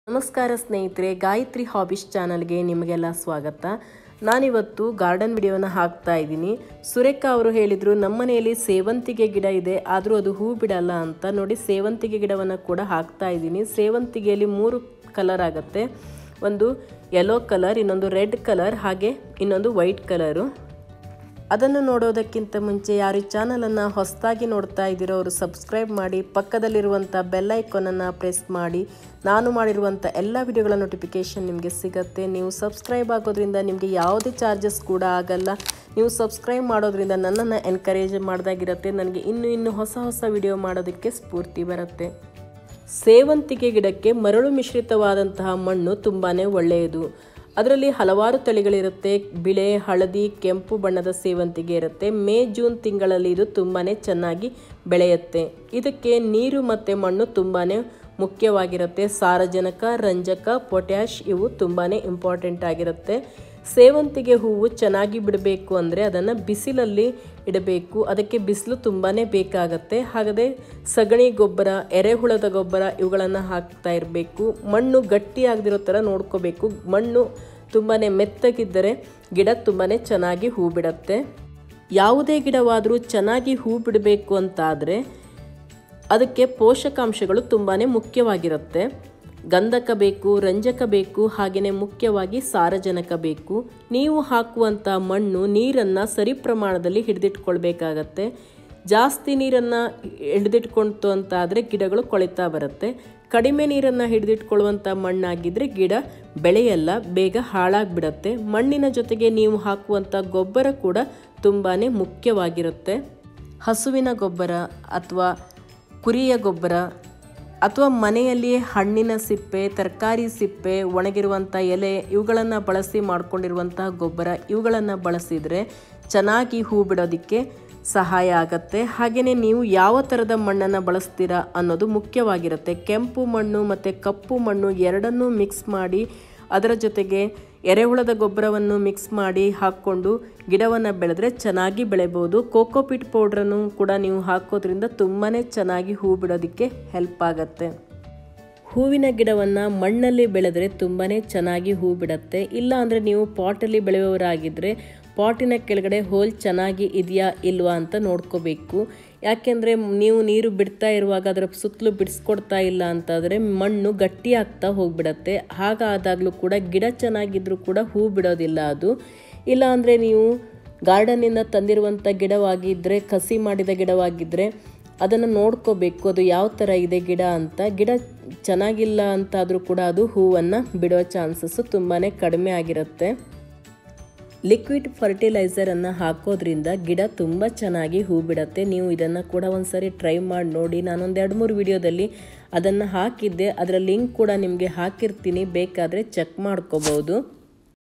ನಮಸ್ಕಾರ ಸ್ನೇಹಿತರೆ ಗಾಯತ್ರಿ ಹಾಬೀಸ್ ಚಾನಲ್ಗೆ ನಿಮಗೆಲ್ಲ ಸ್ವಾಗತ ನಾನಿವತ್ತು ಗಾರ್ಡನ್ ವಿಡಿಯೋನ ಹಾಕ್ತಾ ಇದ್ದೀನಿ ಸುರೇಖಾ ಅವರು ಹೇಳಿದರು ನಮ್ಮನೆಯಲ್ಲಿ ಸೇವಂತಿಗೆ ಗಿಡ ಇದೆ ಆದರೂ ಅದು ಹೂ ಬಿಡಲ್ಲ ಅಂತ ನೋಡಿ ಸೇವಂತಿಗೆ ಗಿಡವನ್ನು ಕೂಡ ಹಾಕ್ತಾ ಇದ್ದೀನಿ ಸೇವಂತಿಗೆಯಲ್ಲಿ ಮೂರು ಕಲರ್ ಆಗುತ್ತೆ ಒಂದು ಯೆಲ್ಲೋ ಕಲರ್ ಇನ್ನೊಂದು ರೆಡ್ ಕಲರ್ ಹಾಗೆ ಇನ್ನೊಂದು ವೈಟ್ ಕಲರು ಅದನ್ನು ನೋಡೋದಕ್ಕಿಂತ ಮುಂಚೆ ಯಾರು ಈ ಚಾನಲನ್ನು ಹೊಸದಾಗಿ ನೋಡ್ತಾ ಇದ್ದೀರೋ ಅವರು ಸಬ್ಸ್ಕ್ರೈಬ್ ಮಾಡಿ ಪಕ್ಕದಲ್ಲಿರುವಂಥ ಬೆಲ್ ಐಕಾನನ್ನು ಪ್ರೆಸ್ ಮಾಡಿ ನಾನು ಮಾಡಿರುವಂಥ ಎಲ್ಲ ವಿಡಿಯೋಗಳ ನೋಟಿಫಿಕೇಷನ್ ನಿಮಗೆ ಸಿಗುತ್ತೆ ನೀವು ಸಬ್ಸ್ಕ್ರೈಬ್ ಆಗೋದ್ರಿಂದ ನಿಮಗೆ ಯಾವುದೇ ಚಾರ್ಜಸ್ ಕೂಡ ಆಗಲ್ಲ ನೀವು ಸಬ್ಸ್ಕ್ರೈಬ್ ಮಾಡೋದ್ರಿಂದ ನನ್ನನ್ನು ಎನ್ಕರೇಜ್ ಮಾಡ್ದಾಗಿರುತ್ತೆ ನನಗೆ ಇನ್ನೂ ಇನ್ನೂ ಹೊಸ ಹೊಸ ವಿಡಿಯೋ ಮಾಡೋದಕ್ಕೆ ಸ್ಫೂರ್ತಿ ಬರುತ್ತೆ ಸೇವಂತಿಗೆ ಗಿಡಕ್ಕೆ ಮರಳು ಮಿಶ್ರಿತವಾದಂತಹ ಮಣ್ಣು ತುಂಬಾ ಒಳ್ಳೆಯದು ಅದರಲ್ಲಿ ಹಲವಾರು ತಳಿಗಳಿರುತ್ತೆ ಬಿಳೆ ಹಳದಿ ಕೆಂಪು ಬಣ್ಣದ ಸೇವಂತಿಗೆ ಇರುತ್ತೆ ಮೇ ಜೂನ್ ತಿಂಗಳಲ್ಲಿ ಇದು ತುಂಬಾ ಚೆನ್ನಾಗಿ ಬೆಳೆಯುತ್ತೆ ಇದಕ್ಕೆ ನೀರು ಮತ್ತು ಮಣ್ಣು ತುಂಬಾ ಮುಖ್ಯವಾಗಿರುತ್ತೆ ಸಾರಜನಕ ರಂಜಕ ಪೊಟ್ಯಾಶ್ ಇವು ತುಂಬಾ ಇಂಪಾರ್ಟೆಂಟ್ ಆಗಿರುತ್ತೆ ಸೇವಂತಿಗೆ ಹೂವು ಚೆನ್ನಾಗಿ ಬಿಡಬೇಕು ಅಂದರೆ ಅದನ್ನು ಬಿಸಿಲಲ್ಲಿ ಇಡಬೇಕು ಅದಕ್ಕೆ ಬಿಸಿಲು ತುಂಬಾ ಬೇಕಾಗತ್ತೆ ಹಾಗಾದರೆ ಸಗಣಿ ಗೊಬ್ಬರ ಎರೆಹುಳದ ಗೊಬ್ಬರ ಇವುಗಳನ್ನು ಹಾಕ್ತಾ ಇರಬೇಕು ಮಣ್ಣು ಗಟ್ಟಿಯಾಗದಿರೋ ಥರ ನೋಡ್ಕೋಬೇಕು ಮಣ್ಣು ತುಂಬಾ ಮೆತ್ತಗಿದ್ದರೆ ಗಿಡ ತುಂಬಾ ಚೆನ್ನಾಗಿ ಹೂ ಬಿಡುತ್ತೆ ಯಾವುದೇ ಗಿಡವಾದರೂ ಚೆನ್ನಾಗಿ ಹೂ ಬಿಡಬೇಕು ಅಂತಾದರೆ ಅದಕ್ಕೆ ಪೋಷಕಾಂಶಗಳು ತುಂಬಾ ಮುಖ್ಯವಾಗಿರುತ್ತೆ ಗಂಧಕ ಬೇಕು ರಂಜಕ ಬೇಕು ಹಾಗೆಯೇ ಮುಖ್ಯವಾಗಿ ಸಾರಜನಕ ಬೇಕು ನೀವು ಹಾಕುವಂಥ ಮಣ್ಣು ನೀರನ್ನು ಸರಿ ಪ್ರಮಾಣದಲ್ಲಿ ಹಿಡಿದಿಟ್ಕೊಳ್ಬೇಕಾಗತ್ತೆ ಜಾಸ್ತಿ ನೀರನ್ನು ಹಿಡಿದಿಟ್ಕೊಳ್ತು ಅಂತ ಆದರೆ ಗಿಡಗಳು ಕೊಳಿತಾ ಬರುತ್ತೆ ಕಡಿಮೆ ನೀರನ್ನು ಹಿಡಿದಿಟ್ಕೊಳ್ಳುವಂಥ ಮಣ್ಣಾಗಿದ್ದರೆ ಗಿಡ ಬೆಳೆಯಲ್ಲ ಬೇಗ ಹಾಳಾಗಿಬಿಡತ್ತೆ ಮಣ್ಣಿನ ಜೊತೆಗೆ ನೀವು ಹಾಕುವಂಥ ಗೊಬ್ಬರ ಕೂಡ ತುಂಬಾ ಮುಖ್ಯವಾಗಿರುತ್ತೆ ಹಸುವಿನ ಗೊಬ್ಬರ ಅಥವಾ ಕುರಿಯ ಗೊಬ್ಬರ ಅಥವಾ ಮನೆಯಲ್ಲಿಯೇ ಹಣ್ಣಿನ ಸಿಪ್ಪೆ ತರಕಾರಿ ಸಿಪ್ಪೆ ಒಣಗಿರುವಂಥ ಎಲೆ ಇವುಗಳನ್ನು ಬಳಸಿ ಮಾಡ್ಕೊಂಡಿರುವಂತಹ ಗೊಬ್ಬರ ಇವುಗಳನ್ನು ಬಳಸಿದರೆ ಚೆನ್ನಾಗಿ ಹೂ ಬಿಡೋದಕ್ಕೆ ಸಹಾಯ ಆಗತ್ತೆ ಹಾಗೆಯೇ ನೀವು ಯಾವ ಥರದ ಮಣ್ಣನ್ನು ಬಳಸ್ತೀರಾ ಅನ್ನೋದು ಮುಖ್ಯವಾಗಿರುತ್ತೆ ಕೆಂಪು ಮಣ್ಣು ಮತ್ತು ಕಪ್ಪು ಮಣ್ಣು ಎರಡನ್ನೂ ಮಿಕ್ಸ್ ಮಾಡಿ ಅದರ ಜೊತೆಗೆ ಎರೆಹುಳದ ಗೊಬ್ಬರವನ್ನು ಮಿಕ್ಸ್ ಮಾಡಿ ಹಾಕ್ಕೊಂಡು ಗಿಡವನ್ನು ಬೆಳೆದ್ರೆ ಚೆನ್ನಾಗಿ ಬೆಳೆಬೋದು ಕೋಕೋಪಿಟ್ ಪೌಡ್ರನ್ನು ಕೂಡ ನೀವು ಹಾಕೋದ್ರಿಂದ ತುಂಬಾ ಚೆನ್ನಾಗಿ ಹೂ ಬಿಡೋದಕ್ಕೆ ಹೆಲ್ಪ್ ಆಗುತ್ತೆ ಹೂವಿನ ಗಿಡವನ್ನು ಮಣ್ಣಲ್ಲಿ ಬೆಳೆದ್ರೆ ತುಂಬಾ ಚೆನ್ನಾಗಿ ಹೂ ಬಿಡುತ್ತೆ ಇಲ್ಲ ಅಂದರೆ ನೀವು ಪಾಟಲ್ಲಿ ಬೆಳೆಯುವವರಾಗಿದ್ದರೆ ಪಾಟಿನ ಕೆಳಗಡೆ ಹೋಲ್ ಚೆನ್ನಾಗಿ ಇದೆಯಾ ಇಲ್ವಾ ಅಂತ ನೋಡ್ಕೋಬೇಕು ಯಾಕೆಂದರೆ ನೀವು ನೀರು ಬಿಡ್ತಾ ಇರುವಾಗ ಅದರ ಸುತ್ತಲೂ ಬಿಡಿಸ್ಕೊಡ್ತಾ ಇಲ್ಲ ಅಂತಾದರೆ ಮಣ್ಣು ಗಟ್ಟಿ ಆಗ್ತಾ ಹೋಗ್ಬಿಡತ್ತೆ ಹಾಗಾದಾಗಲೂ ಕೂಡ ಗಿಡ ಚೆನ್ನಾಗಿದ್ರೂ ಕೂಡ ಹೂ ಬಿಡೋದಿಲ್ಲ ಅದು ಇಲ್ಲ ಅಂದರೆ ನೀವು ಗಾರ್ಡನ್ನಿಂದ ತಂದಿರುವಂಥ ಗಿಡವಾಗಿದ್ದರೆ ಕಸಿ ಮಾಡಿದ ಗಿಡವಾಗಿದ್ದರೆ ಅದನ್ನು ನೋಡ್ಕೋಬೇಕು ಅದು ಯಾವ ಥರ ಇದೆ ಗಿಡ ಅಂತ ಗಿಡ ಚೆನ್ನಾಗಿಲ್ಲ ಅಂತಾದರೂ ಕೂಡ ಅದು ಹೂವನ್ನು ಬಿಡೋ ಚಾನ್ಸಸ್ಸು ತುಂಬಾ ಕಡಿಮೆ ಆಗಿರುತ್ತೆ ಲಿಕ್ವಿಡ್ ಫರ್ಟಿಲೈಸರನ್ನು ಹಾಕೋದ್ರಿಂದ ಗಿಡ ತುಂಬ ಚೆನ್ನಾಗಿ ಹೂ ಬಿಡುತ್ತೆ ನೀವು ಇದನ್ನು ಕೂಡ ಒಂದು ಸರಿ ಟ್ರೈ ಮಾಡಿ ನೋಡಿ ನಾನೊಂದು ಎರಡು ಮೂರು ವಿಡಿಯೋದಲ್ಲಿ ಅದನ್ನು ಹಾಕಿದ್ದೆ ಅದರ ಲಿಂಕ್ ಕೂಡ ನಿಮಗೆ ಹಾಕಿರ್ತೀನಿ ಬೇಕಾದರೆ ಚೆಕ್ ಮಾಡ್ಕೋಬೋದು